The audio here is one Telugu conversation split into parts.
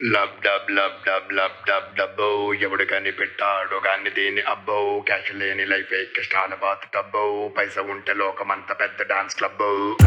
lub dub lub dub lub dub డబ్బో ఎవడు కని పెట్టాడు గాని దీని అబ్బో క్యాష్ లేని లైఫ్ కష్టాల బాత్ టబ్బో పైస ఉంటే లోకమంత పెద్ద dance club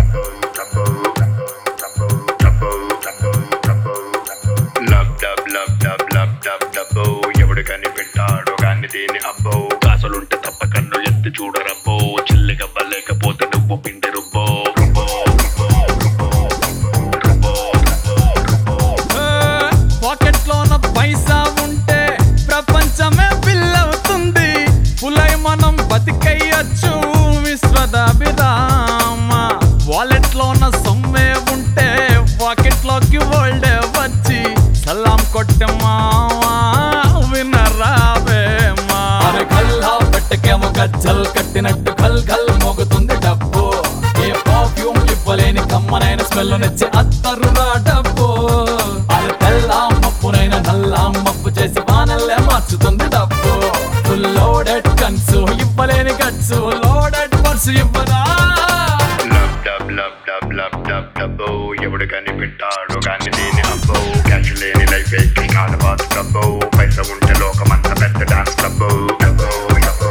lub dub lub dub lub dub డబ్బో ఎవడు కని పెట్టాడు గాని దీని అబ్బో కాసులుంటే తప్ప కన్ను ఎత్తి చూడరబ్బో చిల్లిగా లేకపోతే నువ్వు పిండి రుబ్బో రుబ్బో రుబ్బో రుబ్బో రుబ్బో పాకెట్ లోన పైసా ఉంటే ప్రపంచమే పిల్లవుతుంది పులై మనం బతికయ్యచ్చు విశ్వదాభిరామ వాలెట్ లోన సొమ్మే ఉంటే పాకెట్ లోకి వరల్డ్ వచ్చి సలాం కొట్టే మావా వినరావేమా అరే కల్లా పెట్టకేమో గజ్జల్ కట్టినట్టు కల్ కల్ మోగుతుంది డబ్బు ఏ పర్ఫ్యూమ్ ఇవ్వలేని కమ్మనైన స్మెల్ నచ్చి అత్తరురా డబ్బు అరే తెల్లా మప్పునైన నల్లా మప్పు చేసి వానల్లే మార్చుతుంది డబ్బు ఫుల్ లోడెడ్ కన్సు ఇవ్వలేని గట్సు లోడెడ్ పర్సు ఇవ్వదా dub dub lub dub lub dub డబ్బో ఎవడు కని పెట్టాడు కానీ దీని అబ్బో క్యాష్ లేని లైఫ్ కాల బాత్ డబ్బో పైస ఉంటే లోకమంత పెద్ద డాన్స్ క్లబ్ డబ్బో డబ్బో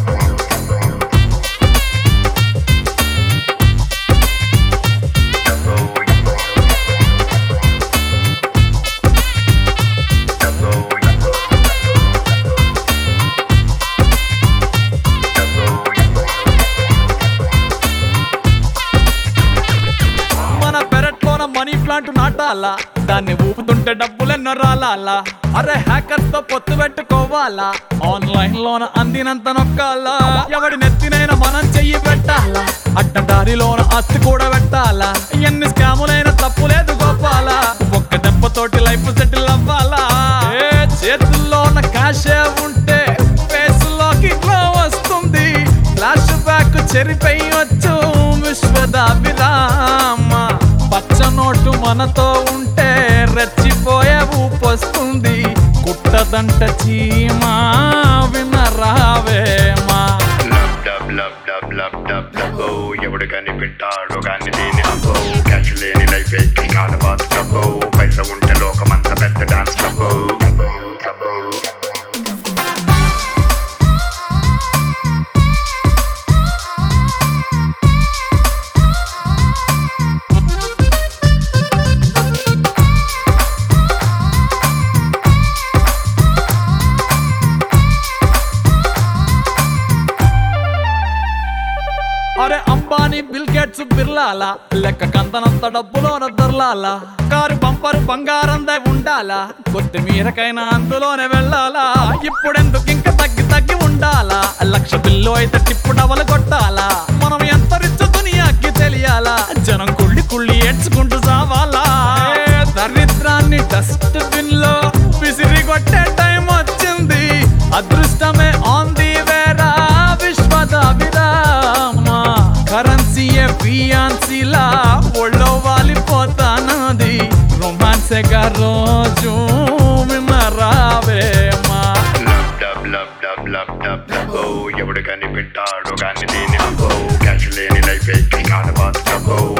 మన పెరట్లోన మనీ ప్లాంట్ నాటాలా దాన్ని ఊపుతుంటే డబ్బులెన్నో రాలాలా అరే హ్యాకర్స్ తో పొత్తు పెట్టుకోవాలా ఆన్లైన్ లోన అందినంత నొక్కాలా ఎవడి నెత్తినైనా మనం చెయ్యి పెట్టాలా అడ్డదారిలోన ఆస్తి కూడా పెట్టాలా ఎన్ని స్కాములైన తప్పు లేదు గోపాలా ఒక్క దెబ్బతోటి లైఫ్ సెటిల్ అవ్వాలా ఏ చేతుల్లోన కాషే ఉంటే ఫేస్ లోకి గ్లో వస్తుంది ఫ్లాష్ బ్యాక్ చెరిపోయొచ్చు విశ్వదాభిరామ పచ్చ నోటు మనతో ఉంటే రెచ్చిపోయే ఊపొస్తుంది కుట్టదంట చీమా వినరావేమా lub dub lub dub lub dub డబ్బో ఎవడు కని పెట్టాడు కానీ దీని అబ్బో క్యాష్ లేని లైఫ్ కాల బాత్ డబ్బో పైస ఉంటే లోకమంత పెద్ద డాన్స్ క్లబ్ డబ్బో అరే అంబానీ బిల్ గేట్స్ బిర్లాలా లెక్క కందనంత డబ్బులోన దొర్లాలా కారు బంపరు బంగారందే ఉండాలా కొత్తిమీరకైనా అందులోనే వెళ్ళాలా ఇప్పుడెందుకు ఇంకా తగ్గి తగ్గి ఉండాలా లక్ష బిల్లు అయితే టిప్పు డబలు కొట్టాలా మనం ఎంత రిచ్చు దునియాకి తెలియాలా జనం కుళ్ళి కుళ్ళి ఏడ్చుకుంటూ సావాలా ఏ దరిద్రాన్ని డస్ట్ బిన్ లో విసిరి కొట్టే టైం వచ్చింది అదృష్టమే ఆన్ ది వేరా విశ్వద విరామ కరెన్సీయే ఫియాన్సీలా ఒళ్ళో వాలిపోతానది రొమాన్సేగా రోజు వినరావేమా lub dub lub dub lub dub డబ్బో ఎవడు కని పెట్టాడు కానీ దీని అబ్బో క్యాష్ లేని లైఫ్ కాల బాత్ డబ్బో